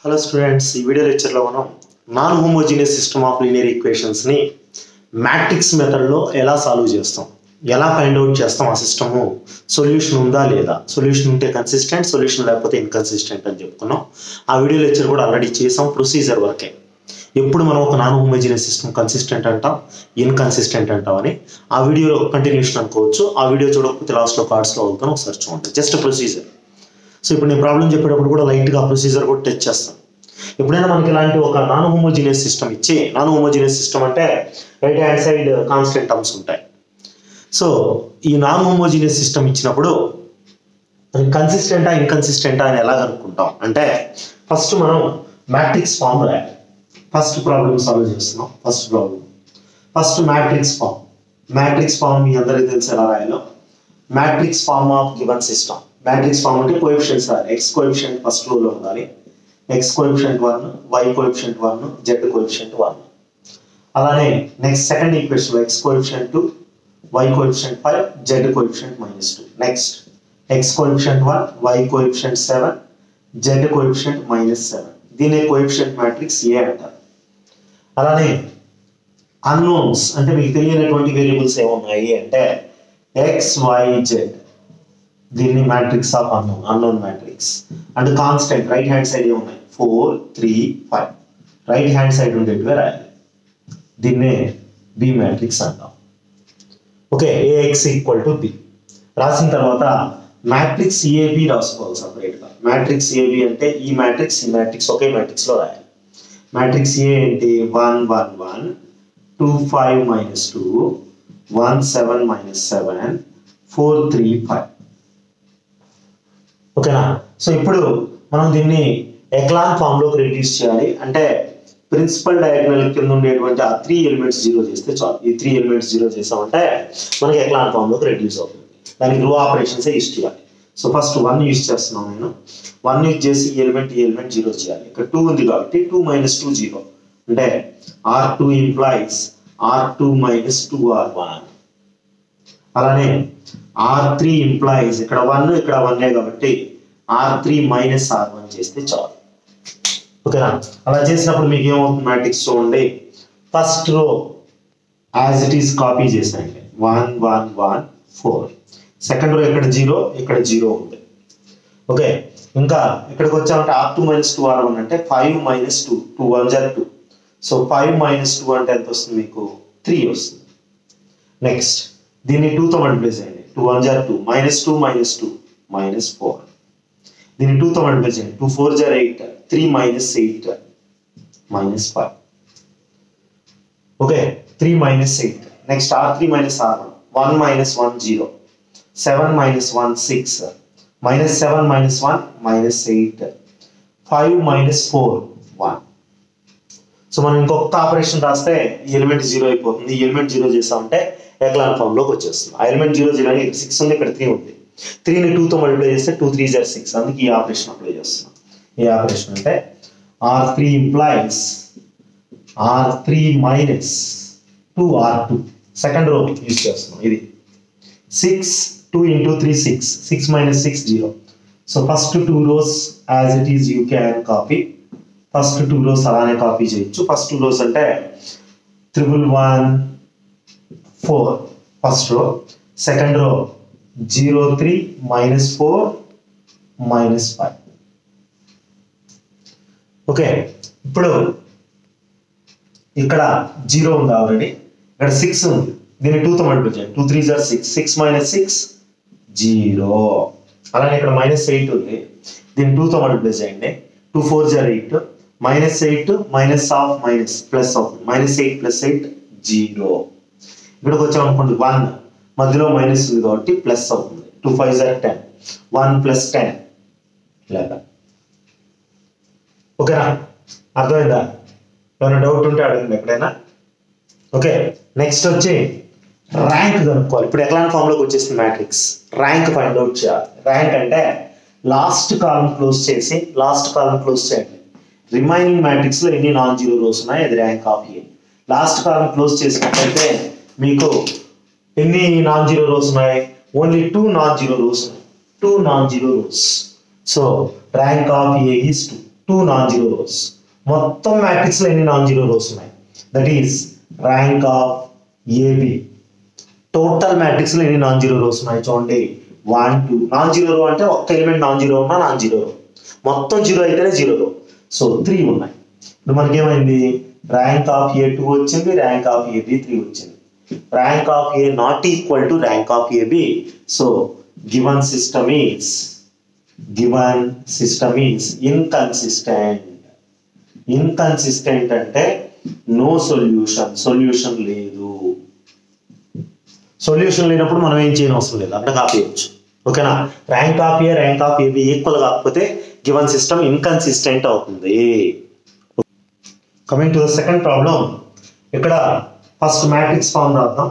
hello students ఈ video లెక్చర్లో మనం non homogeneous system of linear ఈక్వేషన్స్ని మ్యాట్రిక్స్ మెథడ్లో ఎలా సాల్వ్ చేస్తాం ఎలా ఫైండ్ అవుట్ చేస్తాం ఆ సిస్టము సొల్యూషన్ ఉందా లేదా సొల్యూషన్ ఉంటే కన్సిస్టెంట్ సొల్యూషన్ లేకపోతే ఇన్కన్సిస్టెంట్ అని చెప్పుకున్నాం ఆ వీడియో లెక్చర్ కూడా ఆల్రెడీ చేసాం ప్రొసీజర్ వరకే ఎప్పుడు మనం ఒక నాన్ హోమోజీనియస్ సిస్టమ్ కన్సిస్టెంట్ అంటాం ఇన్కన్సిస్టెంట్ అంటాం అని ఆ వీడియోలో కంటిన్యూషన్ అనుకోవచ్చు ఆ వీడియో చూడకపోతే లాస్ట్లో కార్డ్స్లో అవుతాను ఒకసారి చూడండి జస్ట్ ప్రొసీజర్ సో ఇప్పుడు నేను ప్రాబ్లం చెప్పేటప్పుడు కూడా లైట్గా ప్రొసీజర్ కూడా టచ్ చేస్తాను ఎప్పుడైనా మనకి ఇలాంటి ఒక నాన్ హోమోజీనియస్ సిస్టమ్ ఇచ్చి నాన్ హోమోజీనియస్ సిస్టమ్ అంటే right hand side constant terms ఉంటాయి సో ఈ నాన్ హోమోజీనియస్ సిస్టమ్ ఇచ్చినప్పుడు కన్సిస్టెంటా ఇన్కన్సిస్టెంటా అని ఎలా కనుక్కుంటాం అంటే ఫస్ట్ మనం మ్యాట్రిక్స్ ఫామ్ రాయాలి ఫస్ట్ ప్రాబ్లమ్ సాల్వ్ చేస్తున్నాం first problem first matrix form matrix form మీ అందరికీ తెలిసి ఎలా రాయాలో matrix form of given system matrix form అంటే కోఎఫిషియన్స్ రాయాలి ఎక్స్ కోఎఫిషియంట్ ఫస్ట్ లో ఉండాలి x coefficient one y coefficient one z coefficient one అలానే next second equation x coefficient two y coefficient five z coefficient minus two next x coefficient one y coefficient seven z coefficient minus seven దీని coefficient matrix A అంటారు అలానే unknowns అంటే మీకు తెలియనటువంటి variables ఏమున్నాయి అంటే x why z దీన్ని matrix of unknown unknown matrix and constant right hand side ఉన్నాయి four three five right hand side ఉండేటివే రాయాలి దీన్నే బి మ్యాట్రిక్స్ అంటాం okay A x equal to B రాసిన తర్వాత మ్యాట్రిక్స్ ఏబి రాసుకోవాలి సపరేట్గా మ్యాట్రిక్స్ ఏబి అంటే ఈ మ్యాట్రిక్స్ ఈ మ్యాట్రిక్స్ ఒకే మ్యాట్రిక్స్ లో రాయాలి మ్యాట్రిక్స్ ఏ ఏంటి one one one two five minus two one seven minus seven four three five ఓకేనా సో ఇప్పుడు మనం దీన్ని ఎక్లాన్ ఫామ్ లోకి రెడ్యూస్ చేయాలి అంటే ప్రిన్సిపల్ డయాగ్నల్ కింద ఉండేటువంటి ఆ త్రీ ఎలిమెంట్స్ జీరో చేస్తే చాలు ఈ త్రీ ఎలిమెంట్స్ జీరో చేసామంటే మనకి ఎక్లాన్ ఫామ్ లోకి రెడ్యూస్ అవుతుంది దానికి రో ఆపరేషన్స్ యూస్ చేయాలి సో ఫస్ట్ వన్ యూస్ చేస్తున్నాను నేను వన్ యూజ్ చేసి ఈ ఎలిమెంట్ ఈ ఎలిమెంట్ జీరో చేయాలి ఇక్కడ టూ ఉంది కాబట్టి టూ మైనస్ టూ జీరో అంటే R two implies R two minus two R one అలానే ఆర్ త్రీ ఇంప్లాయిస్ ఇక్కడ వన్ ఇక్కడ వన్ కాబట్టి R three minus R one చేస్తే చాలు ఓకేనా అలా చేసినప్పుడు మీకు ఏమవుతుంది మ్యాట్రిక్స్ చూడండి first row as it is copy చేసాయండి one one one four second row ఇక్కడ జీరో ఇక్కడ జీరో ఉంది ఓకే ఇంకా ఇక్కడికి వచ్చామంటే R two minus two R one అంటే five minus two two one jar two so five minus two అంటే ఎంత వస్తుంది మీకు త్రీ వస్తుంది నెక్స్ట్ దీన్ని టూతో మల్టిప్లై చేయండి two one jar two minus two minus two minus four దీన్ని టూతో మల్టిప్లై చేయండి two four are eight three minus eight minus five okay three minus eight next R three minus R one one minus one zero seven minus one six minus seven minus one minus eight five minus four one so మనం ఇంకొక operation రాస్తే ఈ element zero అయిపోతుంది ఈ element zero చేసామంటే echelon form లోకి వచ్చేస్తుంది ఆ ఎలిమెంట్ జీరో జీరో ఇక్కడ సిక్స్ ఉంది ఇక్కడ త్రీ ఉంది త్రీని టూతో మల్టిప్లై చేస్తే టూ త్రీ జార్ సిక్స్ అందుకే ఈ ఆపరేషన్ అప్లై చేస్తున్నాం ఏ ఆపరేషన్ అంటే R three implies R three minus two R two second row use చేస్తున్నాం ఇది six two into three six six minus six zero so first two rows as it is you can copy first two rows అలానే copy చేయొచ్చు first two rows అంటే triple one four first row second row zero three minus four minus five okay ఇప్పుడు ఇక్కడ zero ఉంది already ఇక్కడ six ఉంది దీన్ని టూతో మల్టిప్లై చేయండి two three are six six minus six zero అలానే ఇక్కడ మైనస్ ఎయిట్ ఉంది దీన్ని టూతో మల్టిప్లై చేయండి two four are eight minus eight minus of minus plus అవుతుంది minus eight plus eight zero ఇక్కడికి వచ్చాం అనుకోండి వన్ మధ్యలో మైనస్ ఉంది కాబట్టి ప్లస్ అవుతుంది two five are ten one plus ten eleven ఓకేనా అర్థమైందా ఏమైనా డౌట్ ఉంటే అడగండి ఎక్కడైనా ఓకే నెక్స్ట్ వచ్చి ర్యాంక్ కనుక్కోవాలి ఇప్పుడు ఎక్లాన్ ఫామ్ లోకి వచ్చేసింది మ్యాట్రిక్స్ ర్యాంక్ ఫైండ్ అవుట్ చేయాలి ర్యాంక్ అంటే లాస్ట్ కాలం క్లోజ్ చేసి లాస్ట్ కాలం క్లోజ్ చేయండి రిమైనింగ్ మ్యాట్రిక్స్ లో ఎన్ని నాన్ జీరో రోస్ ఉన్నాయి అది rank of A last column close చేసినట్లయితే మీకు ఎన్ని నాన్ జీరో రోస్ ఉన్నాయి only two non zero rows ఉన్నాయి two non zero rows so rank of A is two two non zero rows మొత్తం matrix లో ఎన్ని నాన్ జీరో రోస్ ఉన్నాయి that is rank of AB total matrix లో ఎన్ని non zero rows ఉన్నాయి చూడండి one two non zero row అంటే ఒక్క ఎలిమెంట్ నాన్ జీరో ఉన్నా నాన్ జీరో రో మొత్తం జీరో అయితేనే జీరో రో సో త్రీ ఉన్నాయి ఇప్పుడు మనకేమైంది ర్యాంక్ ఆఫ్ ఏ టూ వచ్చింది ర్యాంక్ ఆఫ్ ఏబి త్రీ వచ్చింది rank of A not equal to rank of AB so given system is given system is inconsistent inconsistent అంటే no solution solution లేదు solution లేనప్పుడు మనం ఏం చేయని అవసరం లేదు అక్కడ కాపీయచ్చు ఓకేనా rank of A rank of AB equal కాకపోతే గివన్ సిస్టమ్ ఇన్కన్సిస్టెంట్ అవుతుంది coming to the second problem ఇక్కడ ఫస్ట్ మ్యాట్రిక్స్ ఫామ్ రాద్దాం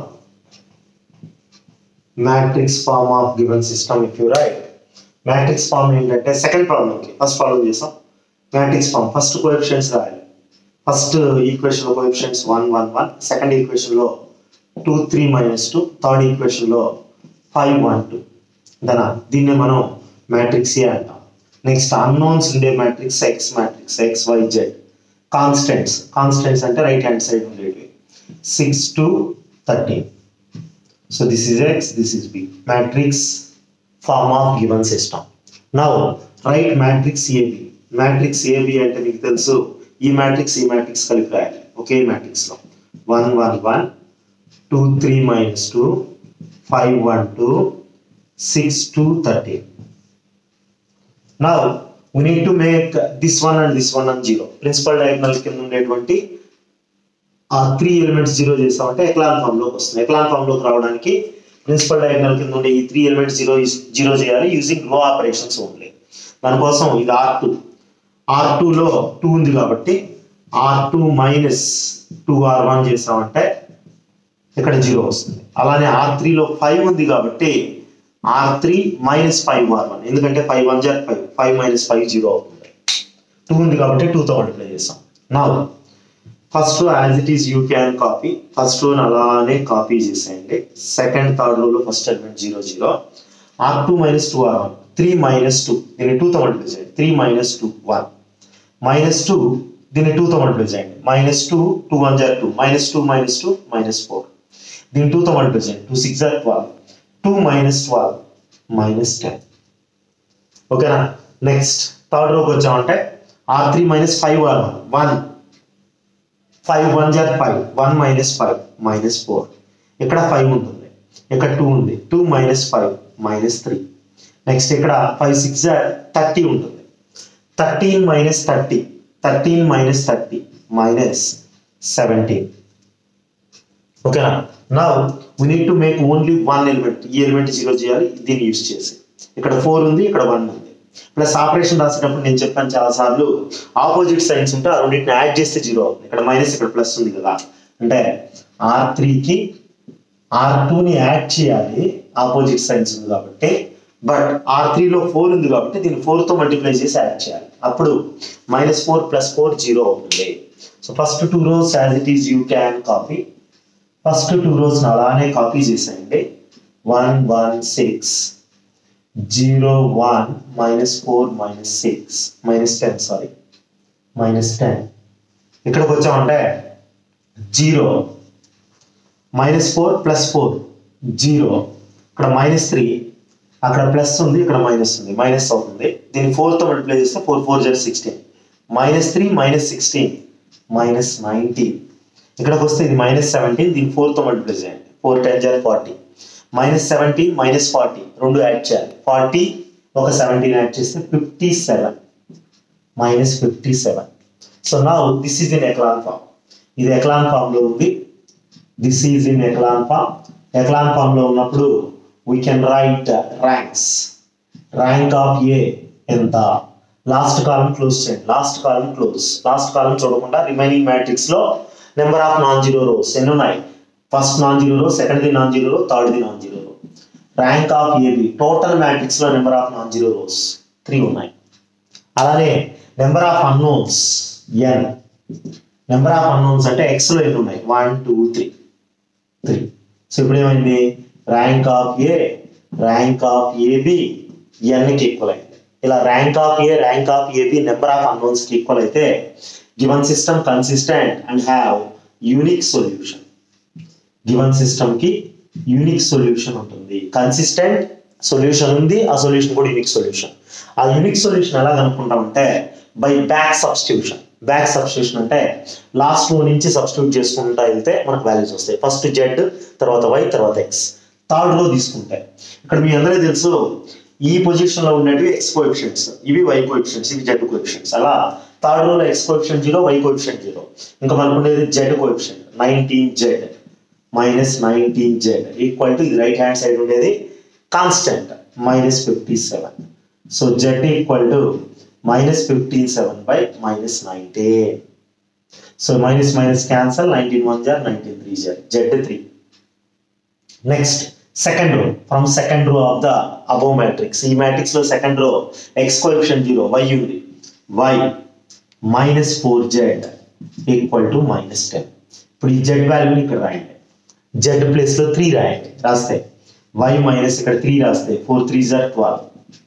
matrix form of given system if you write matrix form ఏంటంటే సెకండ్ ప్రాబ్లంకి ఫస్ట్ ప్రాబ్లం చేసాం matrix form first coefficients రాయాలి first equation లో coefficients one one one second equation లో two three minus two third equation లో five one two దనా దీన్ని మనం మ్యాట్రిక్స్ ఏ అంటాం నెక్స్ట్ అన్నోన్స్ ఉండే matrix X matrix X why Z constants constants అంటే రైట్ హ్యాండ్ సైడ్ ఉండేవి six to thirteen so this is x this is b matrix form of given system now write matrix ab matrix ab అంటే మీకు తెలుసు ఈ matrix ఈ matrix కలిపి రాయాలి ఒకే మ్యాట్రిక్స్ లో one one one two three minus two five one two six two thirteen now we need to make this one and this one and zero principal diagonal కింద ఉండేటువంటి ఆ త్రీ ఎలిమెంట్స్ జీరో చేస్తామంటే echelon form లోకి వస్తుంది echelon form లోకి రావడానికి principal diagonal కింద ఉండే ఈ త్రీ ఎలిమెంట్స్ జీరో జీరో చేయాలి యూజింగ్ రో ఆపరేషన్స్ ఓన్లీ దానికోసం ఇది ఆర్ టూ ఆర్ టూలో టూ ఉంది కాబట్టి R two minus two R one చేసామంటే ఇక్కడ జీరో వస్తుంది అలానే ఆర్ త్రీలో ఫైవ్ ఉంది కాబట్టి R three minus five R one ఎందుకంటే ఫైవ్ వన్ జార్ five five minus five zero అవుతుంది టూ ఉంది కాబట్టి టూతో మల్టిప్లై చేస్తాం నా first row as it is you can copy first రోని అలానే కాపీ చేసేయండి సెకండ్ థర్డ్ రోలో first element zero zero R two minus two R one three minus two దీన్ని టూతో మల్టిప్లై చేయండి three minus two one minus two దీన్ని టూతో multiply చేయండి minus two two one jar two minus two minus two minus four దీన్ని టూతో multiply చేయండి two six జార్ twelve two minus twelve minus ten ఓకేనా నెక్స్ట్ థర్డ్ రోకి వచ్చామంటే R three minus five R one one five one జార్ five one minus five minus four ఇక్కడ five ఉంటుంది ఇక్కడ టూ ఉంది two minus five minus three next ఇక్కడ five six జార్ థర్టీ ఉంటుంది thirteen minus thirty thirteen minus thirty minus seventeen ఓకేనా నా we need to make only one element ఈ ఎలిమెంట్ జీరో చేయాలి దీన్ని యూస్ చేసి ఇక్కడ ఫోర్ ఉంది ఇక్కడ వన్ ఉంది ప్లస్ ఆపరేషన్ రాసేటప్పుడు నేను చెప్పాను చాలా సార్లు ఆపోజిట్ సైన్స్ ఉంటే ఆ రెండింటిని యాడ్ చేస్తే జీరో అవుతుంది ఇక్కడ మైనస్ ఇక్కడ ప్లస్ ఉంది కదా అంటే ఆర్ త్రీకి ఆర్ టూని యాడ్ చేయాలి ఆపోజిట్ సైన్స్ ఉంది కాబట్టి బట్ ఆర్ త్రీలో ఫోర్ ఉంది కాబట్టి దీన్ని ఫోర్తో మల్టిప్లై చేసి యాడ్ చేయాలి అప్పుడు minus four plus four zero అవుతుంది so first two rows as it is you can copy first two rows అలానే కాపీ చేసేయండి one one six zero one minus four minus six minus ten sorry minus ten ఇక్కడికి వచ్చామంటే zero minus four plus four zero ఇక్కడ minus three అక్కడ plus ఉంది ఇక్కడ minus ఉంది minus అవుతుంది దీన్ని ఫోర్తో మల్టిప్లై చేస్తే ఫోర్ ఫోర్ జర్ sixteen minus three minus sixteen minus nineteen ఇక్కడికి వస్తే ఇది మైనస్ సెవెంటీన్ దీన్ని ఫోర్తో మల్టిప్లై చేయండి ఫోర్ టెన్ జర్ forty minus seventeen minus forty రెండు యాడ్ చేయాలి ఫార్టీ ఒక సెవెంటీన్ యాడ్ చేస్తే fifty seven minus fifty seven so నా this is in echelon form ఇది ఎక్లాన్ ఫామ్ లో ఉంది this is in echelon form echelon form లో ఉన్నప్పుడు we can write ranks rank of A ఎంత లాస్ట్ కాలం క్లోజ్ చేయండి last column close last కాలం చూడకుండా remaining matrix లో number of non zero rows ఎన్ని ఉన్నాయి first non zero row second the non zero row third the non zero row rank of AB total matrix లో number of non zero rows three ఉన్నాయి అలానే number of unknowns N number of unknowns అంటే X లో ఎన్ని ఉన్నాయి one two three three so ఇప్పుడు ఏమైంది rank of A rank of AB ఎన్కి ఈక్వల్ అయింది ఇలా rank of A rank of AB number of unknowns కి ఈక్వల్ అయితే given system consistent and have unique solution given system కి unique solution ఉంటుంది consistent solution ఉంది ఆ సొల్యూషన్ కూడా యూనిక్ సొల్యూషన్ ఆ యూనిక్ సొల్యూషన్ ఎలా కనుక్కుంటామంటే by back substitution back substitution అంటే లాస్ట్ లో నుంచి సబ్స్టిట్యూట్ చేసుకుంటా వెళ్తే మనకు వాల్యూస్ వస్తాయి ఫస్ట్ జెడ్ తర్వాత వై తర్వాత ఎక్స్ థర్డ్ లో తీసుకుంటే ఇక్కడ మీ అందరికీ తెలుసు ఈ పొజిషన్ లో ఉండేటివి ఎక్స్ కోఎఫిషియన్స్ ఇవి వై కోఎఫిషియన్స్ ఇవి జెడ్ కోఎఫిషియన్స్ అలా థర్డ్ రోలో X coefficient zero Y coefficient zero ఇంకా మనకు ఉండేది Z coefficient nineteen Z minus nineteen Z equal to ఇది రైట్ హ్యాండ్ సైడ్ ఉండేది constant minus fifty seven so Z equal to minus fifteen seven by minus nineteen so minus minus cancel nineteen one జార్ nineteen three జార్ Z three next second row from second రో of the above matrix ఈ matrix లో second row X coefficient zero Y ఉంది Y minus four Z equal to minus ten ఇప్పుడు ఈ Z వాల్యూని ఇక్కడ రాయండి జెడ్ ప్లేస్ లో త్రీ రాయండి రాస్తే వై మైనస్ ఇక్కడ త్రీ రాస్తే ఫోర్ త్రీ జార్ twelve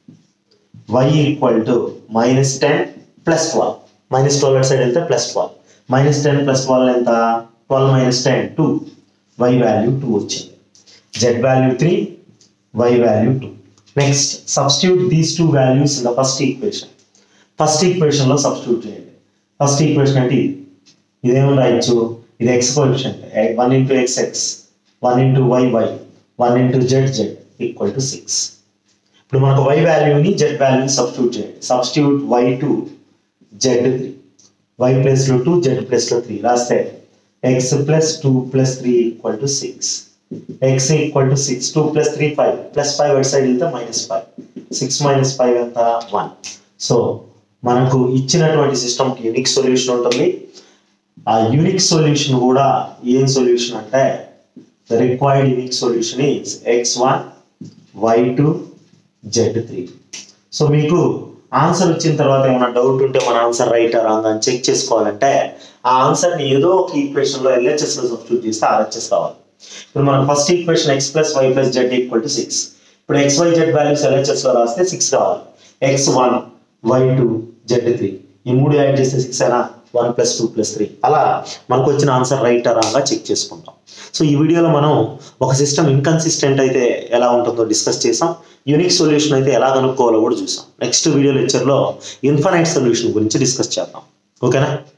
Y equal to minus ten plus twelve minus twelve side వెళ్తే plus twelve minus ten plus twelve ఎంత twelve minus ten two Y value two వచ్చింది Z value three Y value two next substitute these two values in the first equation first equation లో substitute చేయండి first equation అంటే ఇది ఇదేమో రాయొచ్చు ఇది X coefficient one into X X one into Y Y one into Z Z equal to six ఇప్పుడు మనకు Y వాల్యూని జెడ్ వాల్యూని సబ్స్టిట్యూట్ చేయండి substitute Y to Z three Y plus లో టూ జెడ్ ప్లస్ లో త్రీ రాస్తే X plus two plus three equal to six X equal to six two plus three five plus five అటు side వెళ్తే minus five six minus five ఎంత one so మనకు ఇచ్చినటువంటి సిస్టమ్కి unique solution ఉంటుంది ఆ యూనిక్ సొల్యూషన్ కూడా ఏం సొల్యూషన్ అంటే the required unique solution is X one Y two Z three so మీకు ఆన్సర్ వచ్చిన తర్వాత ఏమైనా డౌట్ ఉంటే మన ఆన్సర్ రైట్ రాంగ్ అని చెక్ చేసుకోవాలంటే ఆ ఆన్సర్ని ఏదో ఒక ఈక్వేషన్లో ఎల్హెచ్ఎస్లో సబ్స్టిట్యూట్ చేస్తే ఆర్హెచ్ఎస్ కావాలి ఇప్పుడు మనకు first equation X plus Y plus Z equal to six ఇప్పుడు ఎక్స్ వై జెడ్ వాల్యూస్ ఎల్హెచ్ఎస్లో రాస్తే సిక్స్ కావాలి X one Y two Z three ఈ మూడు యాడ్ చేస్తే సిక్స్ అయినా one plus two plus three అలా మనకు వచ్చిన ఆన్సర్ రైట్ రాగా చెక్ చేసుకుంటాం సో ఈ వీడియోలో మనం ఒక సిస్టమ్ ఇన్కన్సిస్టెంట్ అయితే ఎలా ఉంటుందో డిస్కస్ చేసాం యూనిక్ సొల్యూషన్ అయితే ఎలా కనుక్కోవాలో కూడా చూసాం నెక్స్ట్ వీడియో లెక్చర్లో ఇన్ఫనైట్ సొల్యూషన్ గురించి డిస్కస్ చేద్దాం ఓకేనా